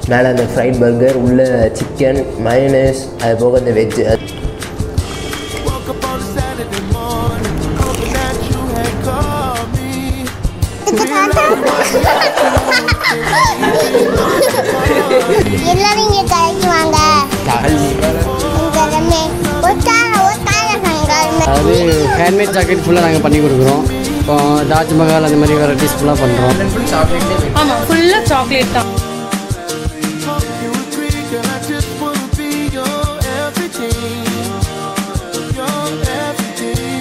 மேலே அந்த fried burger உள்ள சிக்கன் மயனஸ் அது போக அந்த veg Woke up on a Saturday morning, hoping that you had called me. எல்லாரும் இங்க கடைக்கு வாங்க இங்க எல்லாமே ஒத்தார ஒத்தார சங்காலுமே அதாவது ஹேண்ட்மேட் ஜாக்கெட் ஃபுல்லாக நாங்கள் பண்ணி கொடுக்குறோம் இப்போ தாஜ்மஹால் அந்த மாதிரி வெரைட்டிஸ் ஃபுல்லாக பண்ணுறோம் ஆமாம் ஃபுல்லாக சாக்லேட் தான் Hope you agree, girl, I just wanna be your everything. Your everything.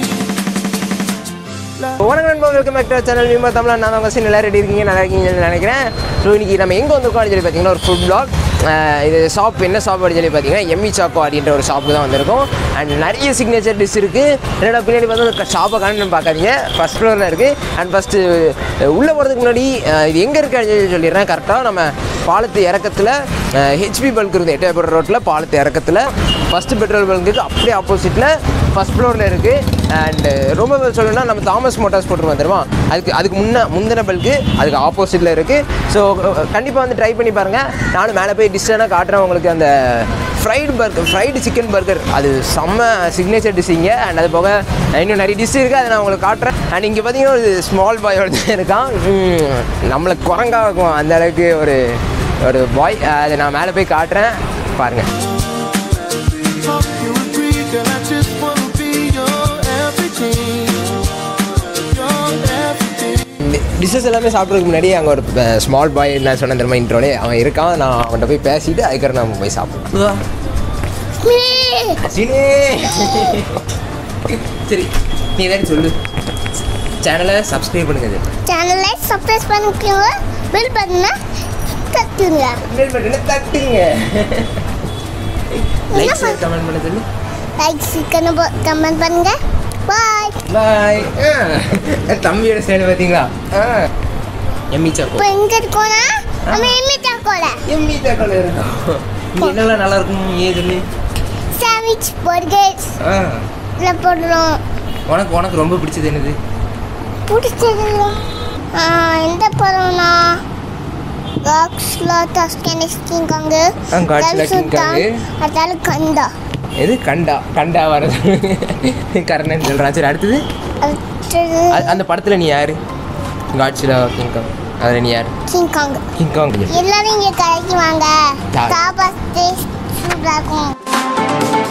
வணக்கம் நண்பா welcome back to channel Vima Tamil நான் உங்கள் சீன் எல்லாரும் ரெடி இருக்கீங்க நல்லா இருக்கீங்கன்னு நினைக்கிறேன் ஸோ இன்னைக்கு நம்ம எங்கே வந்திருக்கோம் அப்படின்னு சொல்லி பார்த்தீங்கன்னா ஒரு ஃபுட் பிளாக் இது ஷாப் என்ன ஷாப் அப்படின்னு சொல்லி பார்த்தீங்கன்னா எம்மி சாக்கோ அப்படின்ற ஒரு ஷாப்புக்கு தான் வந்திருக்கோம் அண்ட் நிறைய சிக்னேச்சர் டிஷ் இருக்குது என்னடா பின்னாடி வந்து ஷாப்பை காணுன்னு பார்க்காதீங்க ஃபஸ்ட் ஃப்ளோரில் இருக்குது அண்ட் ஃபஸ்ட்டு உள்ளே போகிறதுக்கு முன்னாடி அஹ், இது எங்கே இருக்குது அப்படின்னு சொல்லி சொல்லிடுறேன் கரெக்டாக நம்ம பாலத்து இறக்கத்தில் ஹெச்பி பல்க் இருக்குது எட்டயபுரம் ரோட்டில் பாலத்து இறக்கத்தில் ஃபஸ்ட்டு பெட்ரோல் பல்க்கு அப்படியே ஆப்போசிட்டில் ஃபஸ்ட் ஃப்ளோரில் இருக்குது அண்டு ரொம்ப சொல்லணும்னா நம்ம தாமஸ் மோட்டார்ஸ் போட்டுருவோம் தெரியுமா அதுக்கு அதுக்கு முன்ன முந்தின பல்க்கு அதுக்கு ஆப்போசிட்டில் இருக்குது ஸோ கண்டிப்பாக வந்து ட்ரை பண்ணி பாருங்கள் நானும் மேலே போய் டிஷ்ஷாக காட்டுறேன் உங்களுக்கு அந்த fried burger fried chicken burger அது செம்ம சிக்னேச்சர் டிஷ்ஷிங்க அண்ட் அது போக இன்னும் நிறைய டிஷ் இருக்குது அதை நான் உங்களுக்கு காட்டுறேன் அண்ட் இங்கே பார்த்தீங்கன்னா ஒரு ஸ்மால் பாய் ஒருத்தன் இருக்கான் உம், நம்மளை குரங்கா இருக்கும் அந்த அளவுக்கு ஒரு ஒரு பாய் அதை நான் மேலே போய் காட்டுறேன் பாருங்கள் Hope you agree, girl, I just wanna be your everything. Your everything. Dishes எல்லாமே சாப்பிட்றதுக்கு முன்னாடி அங்கே ஒரு ஸ்மால் பாய் நான் சொன்ன தெரியுமா இன்ட்ரோலே அவன் இருக்கான் நான் அவன்கிட்ட போய் பேசிட்டு அதுக்கப்புறம் நம்ம போய் சாப்பிடுவோம் சீனே சரி நீ ஏதாச்சும் சொல்லு சேனலை சப்ஸ்கிரைப் பண்ணுங்க இது சேனலை சப்ஸ்கிரைப் பண்ணிக்கோங்க பெல் பட்டனை தட்டுங்க பெல் பட்டனை தட்டுங்க லைக் ஷேர் கமெண்ட் பண்ண சொல்லு லைக் சீக்கிரம் கமெண்ட் பண்ணுங்க பாய் பாய் தம்பியோட ஸ்டைல் பார்த்தீங்களா எம்மி சாக்கோ இப்போ எங்க இருக்கோம்னா நம்ம எம்மி தாக்கோல எம்மி சாக்கோல இருக்கோம் இங்கே என்னெல்லாம் நல்லா இருக்கும் ஏதுன்னு சாண்ட்விச் பர்கர்ஸ் ஆ எல்லாம் போடுறோம் உனக்கு உனக்கு ரொம்ப பிடிச்சது என்னது பிடிச்சதுல எந்த படம்னா காக்ஸ்லா டஸ்கனிஸ் கிங்காங்கு ஆ, Godzilla King Kong. அதால கண்டா எது கண்டா கண்டா வரது கர்ணன் சொல்கிறான் சரி அடுத்தது அடுத்தது அ- அந்த படத்தில் நீ யார் காட்சிலா கிங்காங் அதில் நீ யார் கிங்காங் கிங்காங் எல்லாரும் இங்க கடைக்கு வாங்க தா- சாப்பா டேஸ்ட் சூப்பரா இருக்கும்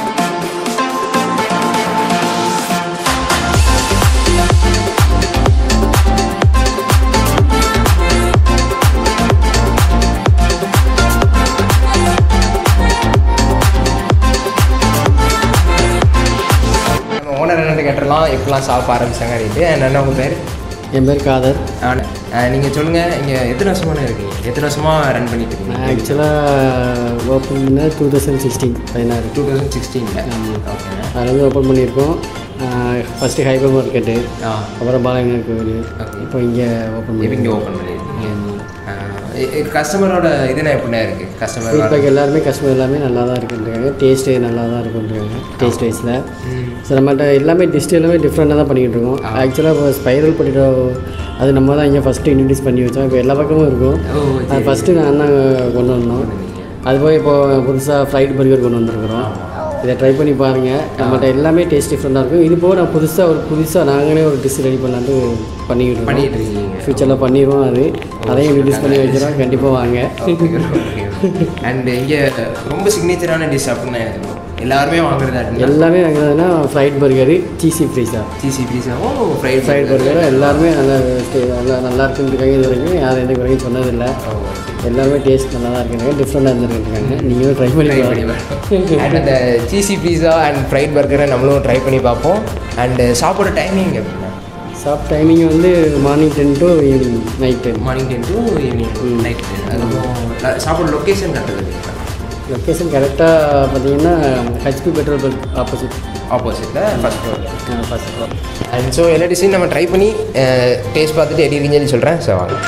நம்ம ஓனர் என்னென்னு கேட்டுடலாம் எப்படிலாம் சாப்பிட ஆரம்பிச்சாங்க அப்படின்ட்டு என்ன உங்கள் பேர் என் பேர் காதர் ஆனால் நீங்கள் சொல்லுங்கள் இங்கே எத்தனை வருஷமான இருக்கீங்க எத்தனை வருஷமாக ரன் பண்ணிட்டு நான் இருக்கீங்க ஆக்சுவலாக ஓப்பன் பண்ண டூ தௌசண்ட் சிக்ஸ்டீன் பதினாறு டூ தௌசண்ட் சிக்ஸ்டீனில் ஓகே அதில் வந்து ஓப்பன் பண்ணியிருக்கோம் ஃபஸ்ட்டு ஹைபர் மார்க்கெட்டு ஆ அப்புறம் பாலங்கர் கோவில் Okay. இப்போ இங்கே ஓப்பன் இப்போ இங்கே பண்ணி ஓப்பன் பண்ணியிருக்கீங்க கஸ்டமரோட இதுனா எப்படின்னா இருக்குது கஸ்டமர் ஃபீட்பேக் எல்லாருமே கஸ்டமர் எல்லாமே நல்லா தான் இருக்குன்றாங்க டேஸ்ட்டு நல்லா தான் இருக்குன்றாங்க டேஸ்ட் வைஸில் ஸோ நம்மகிட்ட எல்லாமே டிஸ்ட் எல்லாமே டிஃப்ரெண்ட்டாக தான் பண்ணிக்கிட்டு இருக்கோம் ஆக்சுவலாக இப்போ ஸ்பைரல் பண்ணிட்டு அது நம்ம தான் இங்கே ஃபஸ்ட்டு இன்ட்ரடியூஸ் பண்ணி வச்சோம் இப்போ எல்லா பக்கமும் இருக்கும் ஓ, அது ஃபஸ்ட்டு நான் தான் கொண்டு வந்தோம் அது போய் இப்போ புதுசாக ஃப்ரைட் பர்கர் கொண்டு வந்திருக்கிறோம் இதை ட்ரை பண்ணி பாருங்கள் நம்மகிட்ட எல்லாமே டேஸ்ட் டிஃப்ரெண்ட்டாக இருக்கும் இது போக நான் புதுசாக ஒரு புதுசாக நாங்களே ஒரு டிஷ் ரெடி பண்ணலான்ட்டு பண்ணிக்கிட்டு பண்ணிட்டு இருக்கோம் இருக்கீங்க ஃப்யூச்சரில் பண்ணிடுவோம் அது அதையும் இன்ட்ரடியூஸ் பண்ணி வைக்கிறோம் கண்டிப்பாக வாங்க அண்ட் இங்கே ரொம்ப சிக்னேச்சரான டிஷ் அப்படின்னு எனக்கு தெரியும். எல்லாருமே வாங்குறது அப்படின்னா எல்லாமே வாங்குறதுனா ஃப்ரைட் பர்கரு சீசி ஃப்ரைஸா cheesy pizza oh fried fried burger எல்லாருமே நல்லா டே- நல்லா நல்லா இருக்குன்றதுக்காக இது வரைக்கும் யாரும் எந்த குறையும் சொன்னதில்லை எல்லாருமே டேஸ்ட் நல்லா தான் இருக்குங்க டிஃப்ரெண்ட்டாக இருந்துருக்காங்க நீங்களும் ட்ரை பண்ணி ட்ரை பண்ணி பாருங்க அண்ட் அந்த சீசி பீஸா அண்ட் ஃப்ரைட் பர்கரை நம்மளும் ட்ரை பண்ணி பார்ப்போம் அண்டு சாப்பிட்ற டைமிங் எப்படின்னா ஷாப் டைமிங் வந்து morning ten to evening night ten morning ten to evening night ten அதுக்கப்புறம் சாப்பிட்ற லொக்கேஷன் கட்டுறது லொக்கேஷன் கரெக்டாக பார்த்தீங்கன்னா ஹெச்பி பெட்ரோல் பங்க் ஆப்போசிட் ஆப்போசிட்டில் first floor first floor and so எல்லா டிஷ்ஷையும் நம்ம ட்ரை பண்ணி டேஸ்ட் பார்த்துட்டு எப்படி இருக்குன்னு சொல்லி சொல்கிறேன் ஸோ வாங்க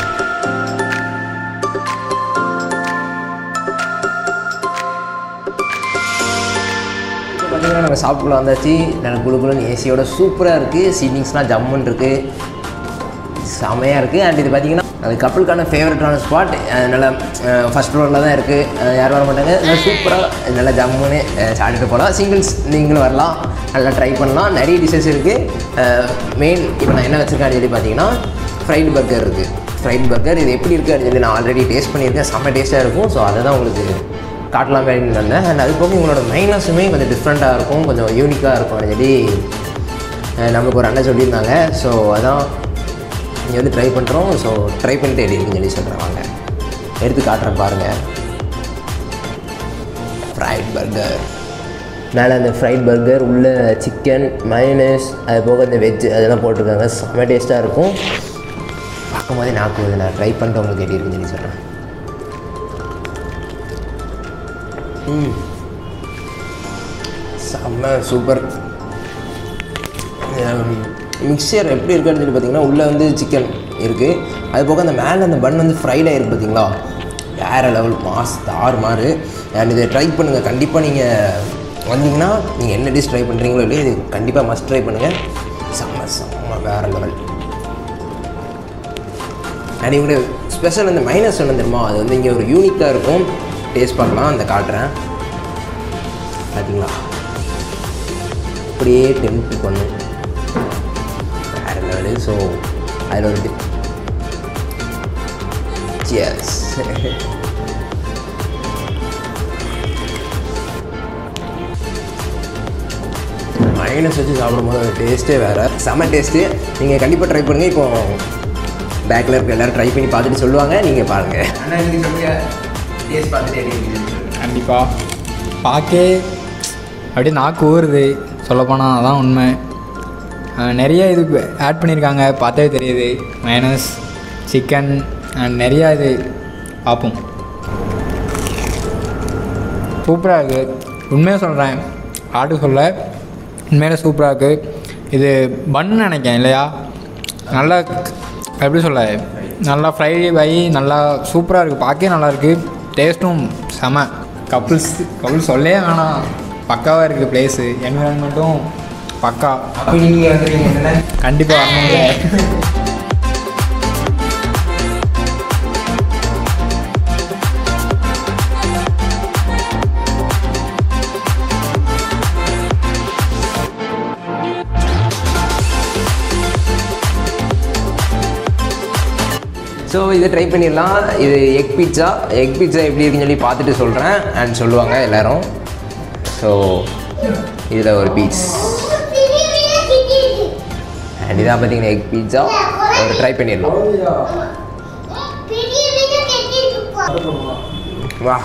இப்போ பார்த்தீங்கன்னா நம்ம சாப்பிட்டுக்குள்ள வந்தாச்சு நல்ல குழு குழுன்னு ஏசியோட சூப்பராக இருக்குது சீட்டிங்ஸ்லாம் ஜம்முன்னு இருக்குது செமையாக இருக்குது அண்ட் இது பார்த்தீங்கன்னா அது கப்பலுக்கான ஃபேவரட்டான ஸ்பாட் அதனால் ஃபஸ்ட் ஃப்ளோரில் தான் இருக்குது யாரும் வர மாட்டாங்க நல்லா சூப்பராக நல்லா ஜம்முன்னு அஹ், சாப்பிட்டுட்டு போகலாம் சிங்கிள்ஸ் நீங்களும் வரலாம் நல்லா ட்ரை பண்ணலாம் நிறைய டிஷ்ஷஸ் இருக்குது மெயின் இப்போ நான் என்ன வச்சுருக்கேன் சொல்லி பார்த்தீங்கன்னா ஃப்ரைட் பர்கர் இருக்குது ஃப்ரைட் பர்கர் இது எப்படி இருக்குது அப்படின்னு சொல்லி நான் ஆல்ரெடி டேஸ்ட் பண்ணியிருக்கேன் செம்ம டேஸ்ட்டாக இருக்கும் ஸோ அதை தான் உங்களுக்கு காட்டலாம் அப்படின்னு வந்தேன் அண்ட் அது போக உங்களோட மைனஸுமே கொஞ்சம் டிஃப்ரெண்ட்டாக இருக்கும் கொஞ்சம் யூனிக்காக இருக்கும் அப்படின்னு சொல்லி அஹ், நமக்கு ஒரு அண்ணன் சொல்லியிருந்தாங்க ஸோ அதான் இங்கே வந்து ட்ரை பண்ணுறோம் ஸோ ட்ரை பண்ணிட்டு எப்படி இருக்குன்னு சொல்லி சொல்கிறேன் வாங்க எடுத்து காட்டுறேன் பாருங்கள் ஃப்ரைட் பர்கர் மேலே அந்த ஃப்ரைட் பர்கர் உள்ள சிக்கன் மைனஸ் அது போக இந்த வெஜ் அதெல்லாம் போட்டிருக்காங்க செம்ம டேஸ்ட்டாக இருக்கும் பார்க்கும் போதே நாக்கு வருது நான் ட்ரை பண்ணிட்டு உங்களுக்கு எப்படி இருக்குன்னு சொல்லி சொல்கிறேன் ம் செம்ம சூப்பர் மிக்சர் எப்படி இருக்குன்னு சொல்லி பார்த்தீங்கன்னா உள்ளே வந்து சிக்கன் இருக்குது அது போக அந்த மேலே அந்த பன் வந்து ஃப்ரைடாக இருக்குது பார்த்தீங்களா வேறு லெவல் மாஸ் தார் மாறு அண்ட் இதை ட்ரை பண்ணுங்கள் கண்டிப்பாக நீங்கள் வந்தீங்கன்னா நீங்கள் என்ன டிஷ் ட்ரை பண்ணுறீங்களோ இல்லையோ இது கண்டிப்பாக மஸ்ட் ட்ரை பண்ணுங்கள் செம்ம செம்ம வேறு லெவல் அண்ட் இவங்க ஸ்பெஷல் அந்த மைனஸ் ஒன்று தெரியுமா அது வந்து இங்கே ஒரு யூனிக்காக இருக்கும் டேஸ்ட் பார்க்கலாம் அந்த காட்டுறேன் பார்த்தீங்களா அப்படியே டெம்ப்ட் பண்ணும் வேறு லெவலு ஸோ அதில் ஒரு சியர்ஸ் மைனஸ் வச்சு சாப்பிடும்போது டேஸ்ட்டே வேறு செம்ம டேஸ்ட்டு நீங்கள் கண்டிப்பாக ட்ரை பண்ணுங்கள் இப்போ பேக்கில் இருக்க எல்லோரும் ட்ரை பண்ணி பார்த்துட்டு சொல்லுவாங்க நீங்கள் பாருங்கள் ஆனால் நீங்கள் சொல்லுங்கள் டேஸ்ட் பார்த்துட்டு கண்டிப்பாக பார்க்கே அப்படியே நாக்கு ஊறுது சொல்லப்போனால் அதான் உண்மை அஹ் நிறைய இது ஆட் பண்ணியிருக்காங்க பார்த்தாவே தெரியுது மைனஸ் சிக்கன் அண்ட் நிறையா இது பார்ப்போம் சூப்பராக இருக்குது உண்மையாக சொல்கிறேன் ஆட்டு சொல்ல உண்மையிலே சூப்பராக இருக்குது இது பன்னு நினைக்கேன் இல்லையா நல்லா எப்படி சொல்ல நல்லா ஃப்ரை ஆகி நல்லா சூப்பராக இருக்குது பார்க்கவே நல்லா இருக்குது டேஸ்ட்டும் செம கப்புள்ஸ் கப்புள்ஸ் சொல்லவே வேணாம் பக்காவாக இருக்குது பிளேஸு என்விரான்மெண்ட்டும் பக்கா அப்போ நீங்கள் வந்துடுவீங்க என்ன கண்டிப்பாக வரணுங்க ஸோ இதை ட்ரை பண்ணிடலாம் இது எக் பீட்சா எக் பீட்சா எப்படி இருக்குன்னு சொல்லி பார்த்துட்டு சொல்கிறேன் அண்ட் சொல்லுவாங்க எல்லாரும் ஸோ இதில் ஒரு பீஸ் அண்ட் இதான் பார்த்தீங்கன்னா எக் பீட்சா ஒரு ட்ரை பண்ணிடலாம் வா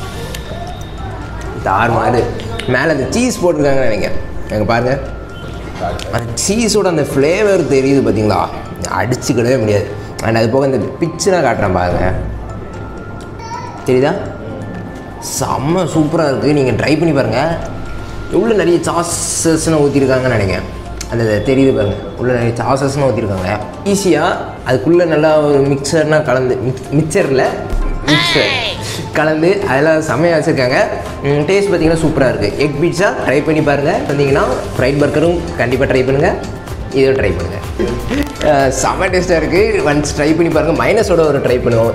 தார் மாதிரி மேலே அந்த சீஸ் போட்டிருக்காங்கன்னு நினைக்கிறேன் எங்க பாருங்க அந்த சீஸோட அந்த ஃப்ளேவர் தெரியுது பார்த்தீங்களா அடிச்சுக்கிடவே முடியாது அண்ட் அது போக இந்த பிக்சராக காட்டுறேன் பாருங்க தெரியுதா செம்ம சூப்பராக இருக்குது நீங்கள் ட்ரை பண்ணி பாருங்கள் உள்ள நிறைய சாசஸ்னு ஊற்றிருக்காங்கன்னு நினைக்கிறேன் அந்த இது தெரியுது பாருங்கள் உள்ள நிறைய சாசஸ்னு ஊற்றிருக்காங்க ஈஸியாக அதுக்குள்ளே நல்லா ஒரு மிக்சர்னால் கலந்து மிக் மிக்சரில் மிக்சர் கலந்து அதெல்லாம் செம்மையாக வச்சுருக்காங்க டேஸ்ட் பார்த்தீங்கன்னா சூப்பராக இருக்குது எக் பீட்ஸா ட்ரை பண்ணி பாருங்கள் வந்தீங்கன்னா ஃப்ரைட் பர்கரும் கண்டிப்பாக ட்ரை பண்ணுங்கள் இதுவும் ட்ரை பண்ணுங்கள் அஹ் செம்ம டேஸ்ட்டாக இருக்குது ஒன்ஸ் ட்ரை பண்ணி பாருங்கள் மைனஸோட ஒரு ட்ரை பண்ணுவோம்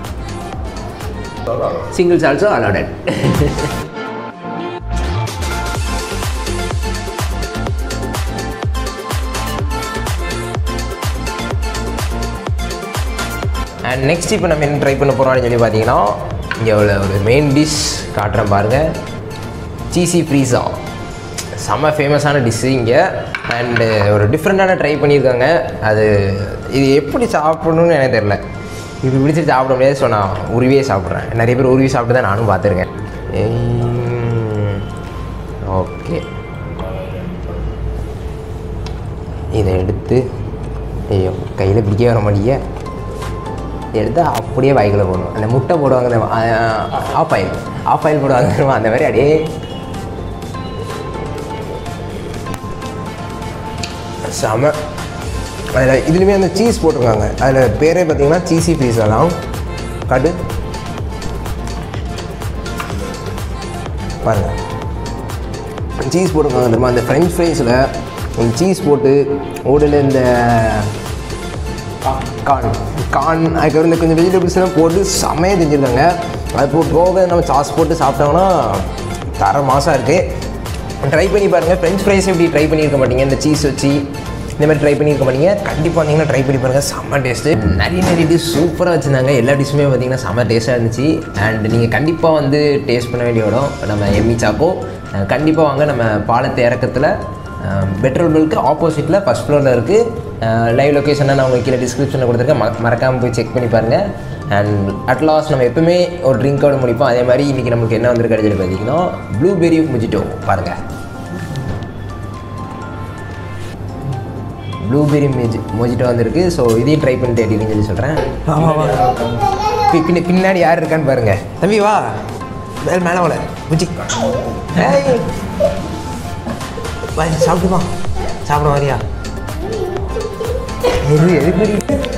singles also allotted and next இப்போ நம்ம என்ன ட்ரை பண்ண போகிறோம்னு சொல்லி பார்த்தீங்கன்னா இங்கே உள்ள ஒரு மெயின் டிஷ் காட்டுறேன் பாருங்கள் சீசி ஃப்ரீஸா செம்ம ஃபேமஸான டிஷ்ஷு இங்கே அண்டு ஒரு டிஃப்ரெண்ட்டான ட்ரை பண்ணியிருக்காங்க அது இது எப்படி சாப்பிடணும்னு எனக்கு தெரில இப்படி பிடிச்சிட்டு சாப்பிட முடியாது ஸோ நான் உருவியே சாப்பிட்றேன் நிறைய பேர் உருவி சாப்பிட்டு தான் நானும் பார்த்துருக்கேன் ஓகே இதை எடுத்து ஐயோ கையில் பிடிக்கவே வர மாட்டேங்க எடுத்து அப்படியே வாய்க்குள்ள போடணும் அந்த முட்டை போடுவாங்க தெரியுமா? Ah half boil half boil போடுவாங்க தெரியுமா? அந்த மாதிரி அப்படியே செம அதில் இதுலேயுமே அந்த சீஸ் போட்டிருக்காங்க அதில் பேரே பார்த்தீங்கன்னா சீசி பீஸாலாம் காட்டு பாருங்கள் சீஸ் போட்டிருக்காங்க தெரியுமா அந்த ஃப்ரெஞ்ச் ஃப்ரைஸில் சீஸ் போட்டு ஓடில் இந்த கார்ன் கார்ன் அதுக்கப்புறம் இந்த கொஞ்சம் வெஜிடபிள்ஸ்லாம் போட்டு செமையாக செஞ்சுருக்காங்க அது போ போக நம்ம சாஸ் போட்டு சாப்பிட்டோம்னா தர மாதம் இருக்குது ட்ரை பண்ணி பாருங்கள் ஃப்ரெஞ்ச் ஃப்ரைஸ் எப்படி ட்ரை பண்ணியிருக்க மாட்டீங்க இந்த சீஸ் வச்சு இந்த மாதிரி ட்ரை பண்ணியிருக்க மாட்டீங்க கண்டிப்பாக வந்தீங்கன்னா ட்ரை பண்ணி பாருங்கள் செம்ம டேஸ்ட்டு நிறைய நிறைய டிஷ் சூப்பராக வச்சுருந்தாங்க எல்லா டிஷ்ஷுமே பார்த்தீங்கன்னா செம்ம டேஸ்ட்டாக இருந்துச்சு அண்ட் நீங்கள் கண்டிப்பாக வந்து டேஸ்ட் பண்ண வேண்டிய இடம் நம்ம எம்மி சாக்கோ கண்டிப்பாக வாங்க நம்ம பாலத்து இறக்கத்தில் பெட்ரோல் பல்க்கு ஆப்போசிட்டில் ஃபஸ்ட் ஃப்ளோரில் இருக்குது லைவ் லொக்கேஷனை நான் உங்களுக்கு கீழே டிஸ்கிரிப்ஷனில் கொடுத்துருக்கேன் ம மறக்காமல் போய் செக் பண்ணி பாருங்கள் அண்ட் அட்லாஸ் நம்ம எப்பவுமே ஒரு ட்ரிங்கோட முடிப்போம் அதே மாதிரி இன்றைக்கி நமக்கு என்ன வந்திருக்கு கிடைச்சது பார்த்தீங்கன்னா ப்ளூபெரி முஜிட்டோ பாருங்கள் ப்ளூபெரி மிஜி மொஜிட்டோ வந்திருக்கு ஸோ இதையும் ட்ரை பண்ணி தேடிடுன்னு சொல்லி சொல்கிறேன் பின்ன பின்னாடி யார் இருக்கான்னு பாருங்க தம்பி வா மேலே மேலே வர முஜி ஏய். வா சாப்பிடுமா சாப்பிட வரியா எது எதுக்கு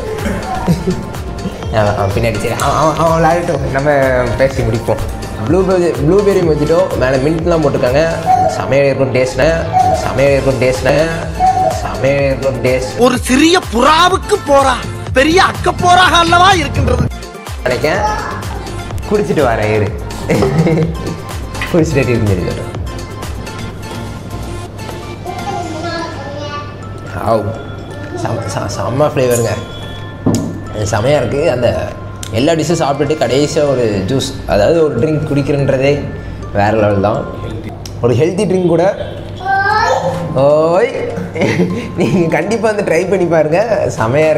அவன் அவன் பின்னாடி சரி அவன் அவன் அவன் விளையாடட்டும் நம்ம பேசி முடிப்போம் ப்ளூபெரி ப்ளூபெரி மொஜிட்டோ மேலே மின்ட்லாம் போட்டிருக்காங்க செமையாக இருக்கும் டேஸ்ட்னு செமையாக இருக்கும் டேஸ்ட்னு செமையாக இருக்கும் டேஸ்ட் ஒரு சிறிய புறாவுக்கு போறா பெரிய அக்க போறாக அல்லவா இருக்கின்றது நினைக்கேன் குடிச்சிட்டு வரேன் இரு குடிச்சிட்டு இருந்து சொல்கிறேன் ஆவ் செம்ம செ- செம்ம ஃப்ளேவருங்க செமையாக இருக்குது அந்த எல்லா டிஷ்ஷும் சாப்பிட்டுட்டு கடைசியாக ஒரு ஜூஸ் அதாவது ஒரு ட்ரிங்க் குடிக்கிறன்றதே வேறு லெவல் தான் ஒரு ஹெல்த்தி ட்ரிங்க் கூட ஓய் நீங்கள் கண்டிப்பாக வந்து ட்ரை பண்ணி பாருங்கள் செமையாக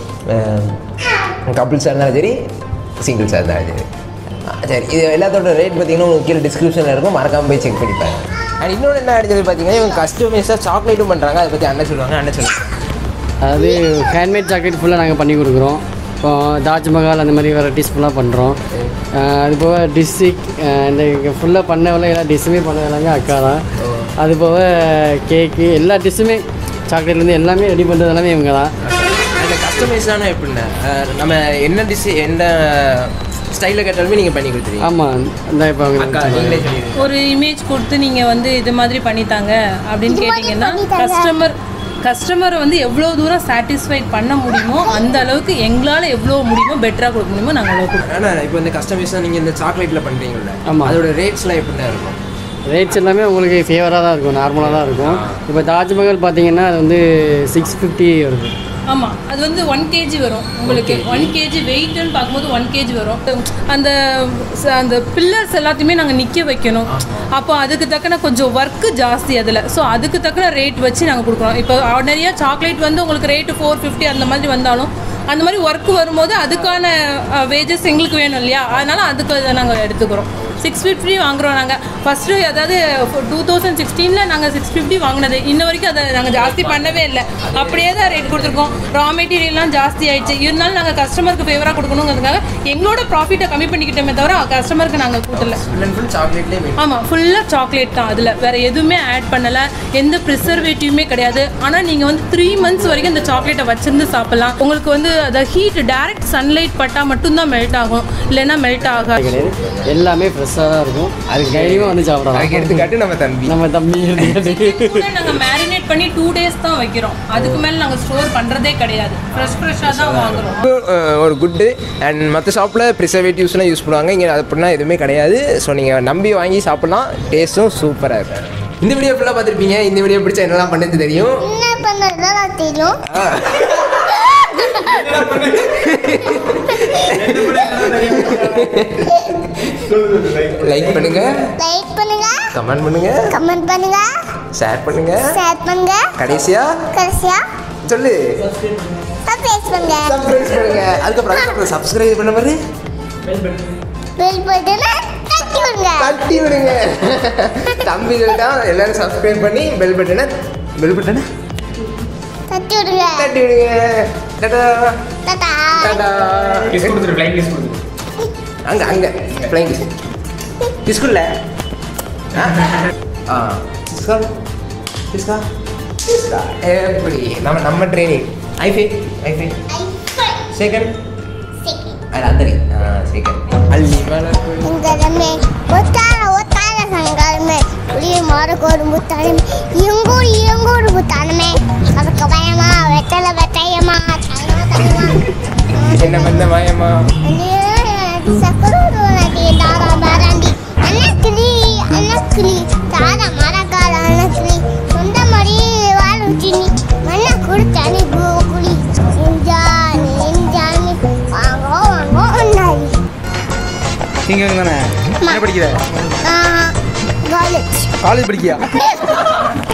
இருக்குது கப்புள்ஸாக இருந்தாலும் சரி சிங்கிள்ஸாக இருந்தாலும் சரி ஆ, சரி இது எல்லாத்தோட ரேட் பார்த்தீங்கன்னா உங்களுக்கு கீழே டிஸ்கிரிப்ஷனில் இருக்கும் மறக்காமல் போய் செக் பண்ணி பாருங்க அண்ட் இன்னொன்று என்ன அடிச்சது பார்த்தீங்கன்னா இவங்க கஸ்டமைஸாக சாக்லேட்டும் பண்ணுறாங்க அதை பற்றி அண்ணன் சொல்லுவாங்க அண்ணன் சொல்லுவாங்க அதாவது ஹேண்ட்மேட் சாக்லேட் ஃபுல்லாக நாங்கள் பண்ணி கொடுக்குறோம் இப்போ தாஜ்மஹால் அந்த மாதிரி வெரைட்டிஸ் ஃபுல்லாக பண்ணுறோம் அது போக டிஸ்ட்ரிக் இந்த இங்கே ஃபுல்லாக பண்ண எல்லா டிஷ்ஷுமே பண்ண எல்லாமே அக்கா தான் அது போக கேக்கு எல்லா டிஷ்ஷுமே சாக்லேட்லேருந்து எல்லாமே ரெடி பண்ணுறது எல்லாமே இவங்க தான் அந்த கஸ்டமைஸ்லாம் எப்படின்னா அஹ், நம்ம என்ன டிஷ் என்ன ஸ்டைலில் கேட்டாலுமே நீங்கள் பண்ணி கொடுத்துருவீங்க ஆமாம் இந்த இப்போ அக்கா அவங்க நீங்களே சொல்லிடுங்க ஒரு இமேஜ் கொடுத்து நீங்கள் வந்து இது மாதிரி பண்ணித்தாங்க அப்படின்னு இது மாதிரி கேட்டிங்கன்னா பண்ணித்தாங்க. கஸ்டமர் கஸ்டமரை வந்து எவ்வளோ தூரம் சாட்டிஸ்ஃபைட் பண்ண முடியுமோ அந்த அளவுக்கு எங்களால் எவ்வளோ முடியுமோ பெட்டராக கொடுக்க முடியுமோ நாங்கள் அவ்வளோ கொடுப்போம் ஆனால் இப்போ இந்த கஸ்டமைஸ்லாம் நீங்கள் இந்த சாக்லேட்டில் பண்ணுறீங்கல்ல ஆமா. அதோட ரேட்ஸ்லாம் எப்படின்னா இருக்கும் ரேட்ஸ் எல்லாமே உங்களுக்கு ஃபேவராக தான் இருக்கும் நார்மலாக தான் இருக்கும் இப்போ தாஜ்மஹால் பார்த்தீங்கன்னா அது வந்து சிக்ஸ் ஃபிஃப்டி வருது ஆமாம் அது வந்து ஒன் கேஜி வரும் உங்களுக்கு ஒன் கேஜி வெயிட்னு பார்க்கும்போது ஒன் கேஜி வரும் அந்த ச- அந்த பில்லர்ஸ் எல்லாத்தையுமே நாங்கள் நிற்க வைக்கணும் அப்போ அதுக்கு தக்கன கொஞ்சம் ஒர்க்கு ஜாஸ்தி அதில் ஸோ அதுக்கு தக்கன ரேட் வச்சு நாங்கள் கொடுக்குறோம் இப்போ ஆர்டினரியாக சாக்லேட் வந்து உங்களுக்கு ரேட்டு ஃபோர் ஃபிஃப்டி அந்த மாதிரி வந்தாலும் அந்த மாதிரி ஒர்க் வரும்போது அதுக்கான வேஜஸ் எங்களுக்கு வேணும் இல்லையா அதனால அதுக்கு நாங்கள் எடுத்துக்கிறோம் சிக்ஸ் ஃபிஃப்டி வாங்குறோம் நாங்கள் ஃபஸ்ட்டு அதாவது டூ தௌசண்ட் சிக்ஸ்டீனில் நாங்கள் சிக்ஸ் ஃபிஃப்டி வாங்கினது இன்ன வரைக்கும் அதை நாங்கள் ஜாஸ்தி பண்ணவே இல்லை அப்படியே தான் ரேட் கொடுத்துருக்கோம் ரா மெட்டீரியல்லாம் ஜாஸ்தி ஆயிடுச்சு இருந்தாலும் நாங்கள் கஸ்டமருக்கு ஃபேவராக கொடுக்கணுங்கிறதுக்காக எங்களோட ப்ராஃபிட்டை கம்மி பண்ணிக்கிட்டோமே தவிர கஸ்டமருக்கு நாங்கள் கூட்டல ஃபுல் அண்ட் ஃபுல் சாக்லேட்லேயே ஆமாம் ஃபுல்லாக சாக்லேட் தான் அதில் வேறு எதுவுமே ஆட் பண்ணலை எந்த ப்ரிசர்வேட்டிவுமே கிடையாது ஆனால் நீங்கள் வந்து த்ரீ மந்த்ஸ் வரைக்கும் இந்த சாக்லேட்டை வச்சிருந்து சாப்பிட்லாம் உங்களுக்கு வந்து அந்த ஹீட் டைரக்ட் சன்லைட் பட்டால் மட்டும்தான் மெல்ட் ஆகும் இல்லைன்னா மெல்ட் ஆகாது கிடையாது எல்லாமே ஃப்ரெஷ்ஷாக தான் இருக்கும் அதுக்கு தைரியமாக வந்து அதுக்கு சாப்பிடலாம் எடுத்துக்காட்டு நம்ம தம்பி நம்ம தம்பி எடுத்துக்கிட்டு கூட நாங்கள் மேரினேட் பண்ணி டூ டேஸ் தான் வைக்கிறோம் அதுக்கு மேலே நாங்கள் ஸ்டோர் பண்ணுறதே கிடையாது ஃப்ரெஷ் ஃப்ரெஷ்ஷாக தான் வாங்குறோம் அஹ் ஒரு குட்டு அண்ட் மற்ற ஷாப்பில் ப்ரிசர்வேட்டிவ்ஸ்லாம் யூஸ் பண்ணுவாங்க இங்கே அப்படின்னா எதுவுமே கிடையாது ஸோ நீங்கள் நம்பி வாங்கி சாப்பிட்லாம் டேஸ்ட்டும் சூப்பராக இருக்கும் இந்த வீடியோ ஃபுல்லாக பார்த்துருப்பீங்க இந்த வீடியோ பிடிச்சா என்னெல்லாம் பண்ணது தெரியும் என்ன பண்ணதான் நான் தெரியும் லைக் பண்ணுங்க லைக் பண்ணுங்க கமெண்ட் பண்ணுங்க கமெண்ட் பண்ணுங்க ஷேர் பண்ணுங்க ஷேர் பண்ணுங்க கடைசியா கடைசியா சொல்லு சப்ஸ்கிரைப் பண்ணுங்க சப்ஸ்கிரைப் பண்ணுங்க அதுக்கப்புறம் சப்ஸ்கிரைப் பண்ண மாதிரி பெல் பட்டனை தட்டி விடுங்க தட்டி விடுங்க தம்பி சொல்லிட்டா எல்லாரும் சப்ஸ்கிரைப் பண்ணி பெல் பட்டனை பெல் பட்டனை தட்டி விடுங்க தட்டி விடுங்க டாடா டாடா டாடா அங்க அங்க ஃப்ளைங் ஸ்கூல்ல ஆ ஸ்கூல் டிஸ்கா டிஸ்கா எப்படி நம்ம நம்ம ட்ரைனிங் ஐஃபை ஐஃபை செகண்ட் அது அந்தரி ஆ செகண்ட் அள்ளி மேலே உங்களமே ஒத்தார ஒத்தார சங்கரமே புளிய மாறக்கோடு முத்தானமே இயங்கூர் இயங்கூர் முத்தானமே அதுக்கு பயமா வெத்தலை வெட்டையமா தயமா தயமா நீங்கள் தானே என்ன படிக்கிற காலேஜ் காலேஜ் படிக்கியா